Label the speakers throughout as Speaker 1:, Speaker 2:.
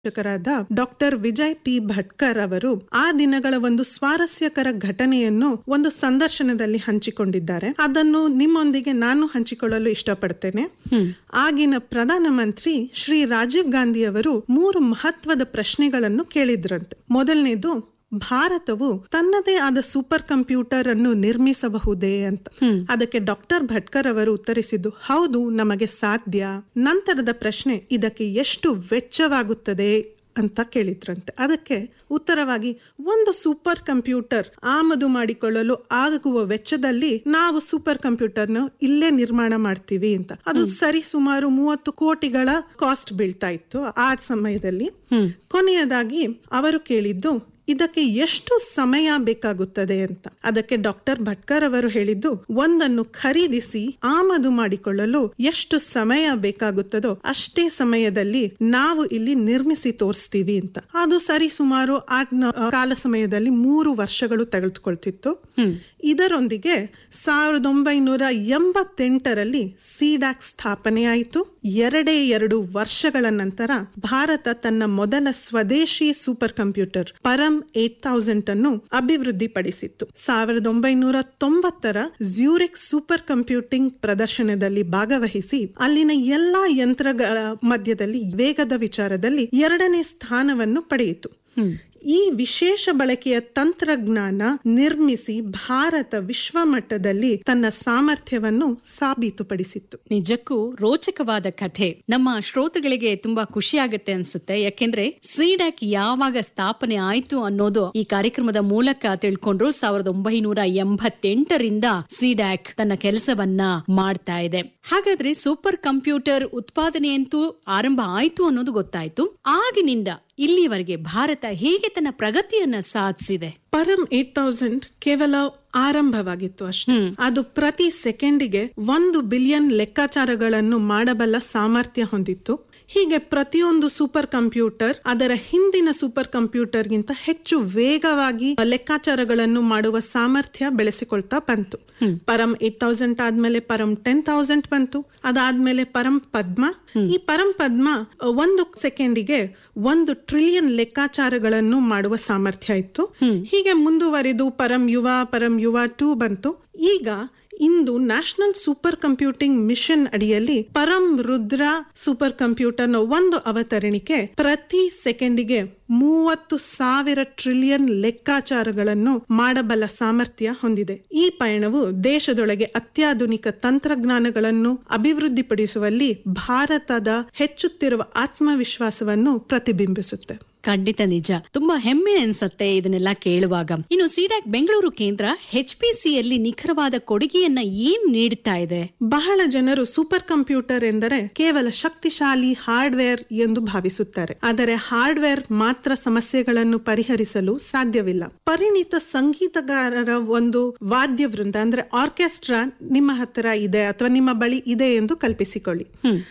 Speaker 1: ಶಿಕ್ಷಕರಾದ doctor Vijay P ಭಟ್ಕರ್ ಅವರು ಆ ದಿನಗಳ ಒಂದು ಸ್ವಾರಸ್ಯಕರ ಘಟನೆಯನ್ನು ಒಂದು ಸಂದರ್ಶನದಲ್ಲಿ ಹಂಚಿಕೊಂಡಿದ್ದಾರೆ ಅದನ್ನು ನಿಮ್ಮೊಂದಿಗೆ ನಾನು ಹಂಚಿಕೊಳ್ಳಲು ಇಷ್ಟಪಡ್ತೇನೆ ಆಗಿನ ಪ್ರಧಾನಮಂತ್ರಿ ಶ್ರೀ ರಾಜೀವ್ ಗಾಂಧಿ ಅವರು ಮೂರು ಮಹತ್ವದ ಪ್ರಶ್ನೆಗಳನ್ನು ಕೇಳಿದ್ರಂತೆ ಮೊದಲನೇದು ಭಾರತವು ತನ್ನದೇ ಆದ ಸೂಪರ್ ಕಂಪ್ಯೂಟರ್ ಅನ್ನು ನಿರ್ಮಿಸಬಹುದೇ ಅಂತ ಅದಕ್ಕೆ ಡಾಕ್ಟರ್ ಭಟ್ಕರ್ ಅವರು ಉತ್ತರಿಸಿದ್ದು ಹೌದು ನಮಗೆ ಸಾಧ್ಯ ನಂತರದ ಪ್ರಶ್ನೆ ಇದಕ್ಕೆ ಎಷ್ಟು ವೆಚ್ಚವಾಗುತ್ತದೆ ಅಂತ ಕೇಳಿದ್ರಂತೆ ಅದಕ್ಕೆ ಉತ್ತರವಾಗಿ ಒಂದು ಸೂಪರ್ ಕಂಪ್ಯೂಟರ್ ಆಮದು ಮಾಡಿಕೊಳ್ಳಲು ಆಗುವ ವೆಚ್ಚದಲ್ಲಿ ನಾವು ಸೂಪರ್ ಕಂಪ್ಯೂಟರ್ನ ಇಲ್ಲೇ ನಿರ್ಮಾಣ ಮಾಡ್ತೀವಿ ಅಂತ ಅದು ಸರಿ ಸುಮಾರು ಮೂವತ್ತು ಕೋಟಿಗಳ ಕಾಸ್ಟ್ ಬೀಳ್ತಾ ಇತ್ತು ಆ ಸಮಯದಲ್ಲಿ ಕೊನೆಯದಾಗಿ ಅವರು ಕೇಳಿದ್ದು ಇದಕ್ಕೆ ಎಷ್ಟು ಸಮಯ ಬೇಕಾಗುತ್ತದೆ ಅಂತ ಅದಕ್ಕೆ ಡಾಕ್ಟರ್ ಭಟ್ಕರ್ ಅವರು ಹೇಳಿದ್ದು ಒಂದನ್ನು ಖರೀದಿಸಿ ಆಮದು ಮಾಡಿಕೊಳ್ಳಲು ಎಷ್ಟು ಸಮಯ ಬೇಕಾಗುತ್ತದೋ ಅಷ್ಟೇ ಸಮಯದಲ್ಲಿ ನಾವು ಇಲ್ಲಿ ನಿರ್ಮಿಸಿ ತೋರಿಸ್ತೀವಿ ಅಂತ ಅದು ಸರಿ ಸುಮಾರು ಆ ನ- ಕಾಲ ಸಮಯದಲ್ಲಿ ಮೂರು ವರ್ಷಗಳು ತೆಗೆದುಕೊಳ್ತಿತ್ತು ಇದರೊಂದಿಗೆ ಸಾವಿರದ ಒಂಬೈನೂರ ಎಂಬತ್ತೆಂಟರಲ್ಲಿ ಸಿಡ್ಯಾಕ್ ಸ್ಥಾಪನೆಯಾಯಿತು ಎರಡೇ ಎರಡು ವರ್ಷಗಳ ನಂತರ ಭಾರತ ತನ್ನ ಮೊದಲ ಸ್ವದೇಶಿ super computer Param eight thousand ಅನ್ನು ಅಭಿವೃದ್ಧಿಪಡಿಸಿತ್ತು ಸಾವಿರದ ಒಂಬೈನೂರ ತೊಂಬತ್ತರ ಜ್ಯೂರಿಕ್ ಸೂಪರ್ ಕಂಪ್ಯೂಟಿಂಗ್ ಪ್ರದರ್ಶನದಲ್ಲಿ ಭಾಗವಹಿಸಿ ಅಲ್ಲಿನ ಎಲ್ಲಾ ಯಂತ್ರಗಳ ಮಧ್ಯದಲ್ಲಿ ವೇಗದ ವಿಚಾರದಲ್ಲಿ ಎರಡನೇ ಸ್ಥಾನವನ್ನು ಪಡೆಯಿತು ಈ ವಿಶೇಷ ಬಳಕೆಯ ತಂತ್ರಜ್ಞಾನ ನಿರ್ಮಿಸಿ ಭಾರತ ವಿಶ್ವಮಟ್ಟದಲ್ಲಿ ತನ್ನ ಸಾಮರ್ಥ್ಯವನ್ನು ಸಾಬೀತುಪಡಿಸಿತ್ತು
Speaker 2: ನಿಜಕ್ಕೂ ರೋಚಕವಾದ ಕಥೆ ನಮ್ಮ ಶ್ರೋತೃಗಳಿಗೆ ತುಂಬಾ ಖುಷಿ ಆಗುತ್ತೆ ಅನ್ಸುತ್ತೆ ಯಾಕೆಂದ್ರೆ ಸಿಡ್ಯಾಕ್ ಯಾವಾಗ ಸ್ಥಾಪನೆ ಆಯ್ತು ಅನ್ನೋದು ಈ ಕಾರ್ಯಕ್ರಮದ ಮೂಲಕ ತಿಳ್ಕೊಂಡ್ರು ಸಾವಿರದ ಒಂಬೈನೂರ ಎಂಬತ್ತೆಂಟರಿಂದ ಸಿಡ್ಯಾಕ್ ತನ್ನ ಕೆಲಸವನ್ನ ಮಾಡ್ತಾ ಇದೆ ಹಾಗಾದ್ರೆ ಸೂಪರ್ ಕಂಪ್ಯೂಟರ್ ಉತ್ಪಾದನೆಯಂತೂ ಆರಂಭ ಆಯ್ತು ಅನ್ನೋದು ಗೊತ್ತಾಯ್ತು ಆಗಿನಿಂದ ಇಲ್ಲಿಯವರೆಗೆ ಭಾರತ ಹೇಗೆ ತನ್ನ ಪ್ರಗತಿಯನ್ನ ಸಾಧಿಸಿದೆ
Speaker 1: ಪರಂ ಏಟ್ ತೌಸಂಡ್ ಕೇವಲ ಆರಂಭವಾಗಿತ್ತು ಅಷ್ಟೇ ಅದು ಪ್ರತಿ ಸೆಕೆಂಡಿಗೆ ಒಂದು ಬಿಲಿಯನ್ ಲೆಕ್ಕಾಚಾರಗಳನ್ನು ಮಾಡಬಲ್ಲ ಸಾಮರ್ಥ್ಯ ಹೊಂದಿತ್ತು ಹೀಗೆ ಪ್ರತಿಯೊಂದು ಸೂಪರ್ ಕಂಪ್ಯೂಟರ್ ಅದರ ಹಿಂದಿನ ಸೂಪರ್ ಕಂಪ್ಯೂಟರ್ಗಿಂತ ಹೆಚ್ಚು ವೇಗವಾಗಿ ಲೆಕ್ಕಾಚಾರಗಳನ್ನು ಮಾಡುವ ಸಾಮರ್ಥ್ಯ ಬೆಳೆಸಿಕೊಳ್ತಾ ಬಂತು ಪರಂ ಏಟ್ ತೌಸಂಡ್ ಆದ್ಮೇಲೆ ಪರಂ ಟೆನ್ ತೌಸಂಡ್ ಬಂತು ಅದಾದ್ಮೇಲೆ ಪರಂ ಪದ್ಮ ಈ ಪರಂ ಪದ್ಮ ಅ, ಒಂದು ಸೆಕೆಂಡಿಗೆ ಒಂದು ಟ್ರಿಲಿಯನ್ ಲೆಕ್ಕಾಚಾರಗಳನ್ನು ಮಾಡುವ ಸಾಮರ್ಥ್ಯ ಇತ್ತು ಹೀಗೆ ಮುಂದುವರಿದು ಪರಂ ಯುವ ಪರಂ ಯುವ ಟೂ ಬಂತು ಈಗ ಇಂದು ನ್ಯಾಷನಲ್ ಸೂಪರ್ ಕಂಪ್ಯೂಟಿಂಗ್ ಮಿಷನ್ ಅಡಿಯಲ್ಲಿ ಪರಂ ರುದ್ರ ಸೂಪರ್ ಕಂಪ್ಯೂಟರ್ನ ಒಂದು ಅವತರಣಿಕೆ ಪ್ರತಿ ಸೆಕೆಂಡಿಗೆ ಮೂವತ್ತು ಸಾವಿರ ಟ್ರಿಲಿಯನ್ ಲೆಕ್ಕಾಚಾರಗಳನ್ನು ಮಾಡಬಲ್ಲ ಸಾಮರ್ಥ್ಯ ಹೊಂದಿದೆ ಈ ಪಯಣವು ದೇಶದೊಳಗೆ ಅತ್ಯಾಧುನಿಕ ತಂತ್ರಜ್ಞಾನಗಳನ್ನು ಅಭಿವೃದ್ಧಿಪಡಿಸುವಲ್ಲಿ ಭಾರತದ ಹೆಚ್ಚುತ್ತಿರುವ ಆತ್ಮವಿಶ್ವಾಸವನ್ನು ಪ್ರತಿಬಿಂಬಿಸುತ್ತೆ
Speaker 2: ಖಂಡಿತ ನಿಜ ತುಂಬಾ ಹೆಮ್ಮೆ ಅನ್ಸತ್ತೆ ಇದನ್ನೆಲ್ಲ ಕೇಳುವಾಗ ಇನ್ನು ಸಿಡ್ಯಾಕ್ ಬೆಂಗಳೂರು ಕೇಂದ್ರ ಎಚ್ ಪಿ ಯಲ್ಲಿ ನಿಖರವಾದ ಕೊಡುಗೆಯನ್ನ ಏನ್ ನೀಡ್ತಾ ಇದೆ
Speaker 1: ಬಹಳ ಜನರು ಸೂಪರ್ ಕಂಪ್ಯೂಟರ್ ಎಂದರೆ ಕೇವಲ ಶಕ್ತಿಶಾಲಿ ಹಾರ್ಡ್ವೇರ್ ಎಂದು ಭಾವಿಸುತ್ತಾರೆ ಆದರೆ ಹಾರ್ಡ್ವೇರ್ ಮಾತ್ರ ಸಮಸ್ಯೆಗಳನ್ನು ಪರಿಹರಿಸಲು ಸಾಧ್ಯವಿಲ್ಲ ಪರಿಣಿತ ಸಂಗೀತಗಾರರ ಒಂದು ವಾದ್ಯ ವೃಂದ ಅಂದ್ರೆ ಆರ್ಕೆಸ್ಟ್ರಾ ನಿಮ್ಮ ಹತ್ತಿರ ಇದೆ ಅಥವಾ ನಿಮ್ಮ ಬಳಿ ಇದೆ ಎಂದು ಕಲ್ಪಿಸಿಕೊಳ್ಳಿ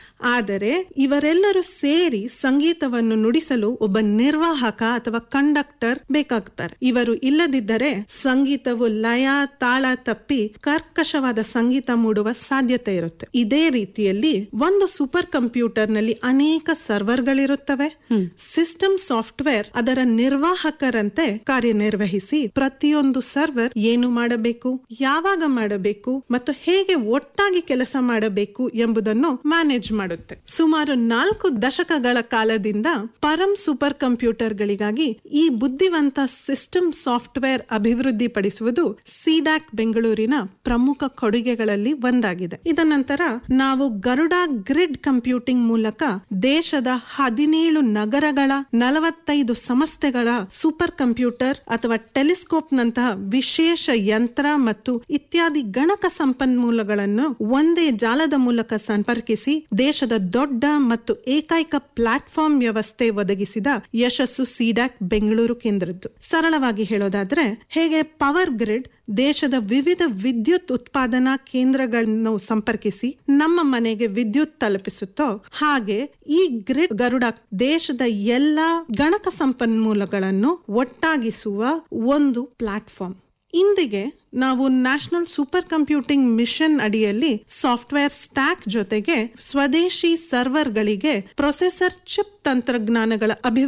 Speaker 1: ಆದರೆ ಇವರೆಲ್ಲರೂ ಸೇರಿ ಸಂಗೀತವನ್ನು ನುಡಿಸಲು ಒಬ್ಬ ನಿರ್ವಾಹಕ ಅಥವಾ ಕಂಡಕ್ಟರ್ ಬೇಕಾಗ್ತಾರೆ ಇವರು ಇಲ್ಲದಿದ್ದರೆ ಸಂಗೀತವು ಲಯ ತಾಳ ತಪ್ಪಿ ಕರ್ಕಶವಾದ ಸಂಗೀತ ಮೂಡುವ ಸಾಧ್ಯತೆ ಇರುತ್ತೆ ಇದೇ ರೀತಿಯಲ್ಲಿ ಒಂದು ಸೂಪರ್ ಕಂಪ್ಯೂಟರ್ ನಲ್ಲಿ ಅನೇಕ ಸರ್ವರ್ಗಳಿರುತ್ತವೆ ಸಿಸ್ಟಮ್ ಸಾಫ್ಟ್ವೇರ್ ಅದರ ನಿರ್ವಾಹಕರಂತೆ ಕಾರ್ಯನಿರ್ವಹಿಸಿ ಪ್ರತಿಯೊಂದು ಸರ್ವರ್ ಏನು ಮಾಡಬೇಕು ಯಾವಾಗ ಮಾಡಬೇಕು ಮತ್ತು ಹೇಗೆ ಒಟ್ಟಾಗಿ ಕೆಲಸ ಮಾಡಬೇಕು ಎಂಬುದನ್ನು ಮ್ಯಾನೇಜ್ ಮಾಡುತ್ತೆ ಸುಮಾರು ನಾಲ್ಕು ದಶಕಗಳ ಕಾಲದಿಂದ ಪರಂ ಸೂಪರ್ ಕಂಪ್ಯೂಟರ್ಗಳಿಗಾಗಿ ಈ ಬುದ್ಧಿವಂತ ಸಿಸ್ಟಮ್ ಸಾಫ್ಟ್ವೇರ್ ಅಭಿವೃದ್ಧಿಪಡಿಸುವುದು ಸಿಡ್ಯಾಕ್ ಬೆಂಗಳೂರಿನ ಪ್ರಮುಖ ಕೊಡುಗೆಗಳಲ್ಲಿ ಒಂದಾಗಿದೆ ಇದ ನಂತರ ನಾವು ಗರುಡ ಗ್ರಿಡ್ ಕಂಪ್ಯೂಟಿಂಗ್ ಮೂಲಕ ದೇಶದ ಹದಿನೇಳು ನಗರಗಳ ನಲವತ್ತೈದು ಸಂಸ್ಥೆಗಳ ಸೂಪರ್ ಕಂಪ್ಯೂಟರ್ ಅಥವಾ ಟೆಲಿಸ್ಕೋಪ್ ನಂತಹ ವಿಶೇಷ ಯಂತ್ರ ಮತ್ತು ಇತ್ಯಾದಿ ಗಣಕ ಸಂಪನ್ಮೂಲಗಳನ್ನು ಒಂದೇ ಜಾಲದ ಮೂಲಕ ಸಂಪರ್ಕಿಸಿ ದೇಶದ ದೊಡ್ಡ ಮತ್ತು ಏಕೈಕ ಪ್ಲಾಟ್ಫಾರ್ಮ್ ವ್ಯವಸ್ಥೆ ಒದಗಿಸಿದ ಯಶಸ್ಸು ಸಿಡ್ಯಾಕ್ ಬೆಂಗಳೂರು ಕೇಂದ್ರದ್ದು ಸರಳವಾಗಿ ಹೇಳೋದಾದ್ರೆ ಹೇಗೆ ಪವರ್ ಗ್ರಿಡ್ ದೇಶದ ವಿವಿಧ ವಿದ್ಯುತ್ ಉತ್ಪಾದನಾ ಕೇಂದ್ರಗಳನ್ನು ಸಂಪರ್ಕಿಸಿ ನಮ್ಮ ಮನೆಗೆ ವಿದ್ಯುತ್ ತಲುಪಿಸುತ್ತೋ ಹಾಗೆ ಈ ಗ್ರಿಡ್ ಗರುಡ ದೇಶದ ಎಲ್ಲಾ ಗಣಕ ಸಂಪನ್ಮೂಲಗಳನ್ನು ಒಟ್ಟಾಗಿಸುವ ಒಂದು ಪ್ಲಾಟ್ಫಾರ್ಮ್ ಇಂದಿಗೆ ನಾವು ನ್ಯಾಷನಲ್ ಸೂಪರ್ ಕಂಪ್ಯೂಟಿಂಗ್ ಮಿಷನ್ ಅಡಿಯಲ್ಲಿ ಸಾಫ್ಟ್ವೇರ್ ಸ್ಟ್ಯಾಕ್ ಜೊತೆಗೆ ಸ್ವದೇಶಿ ಸರ್ವರ್ಗಳಿಗೆ ಪ್ರೊಸೆಸರ್ ಚಿಪ್ ತಂತ್ರಜ್ಞಾನಗಳ ಅಭಿವೃದ್ಧಿ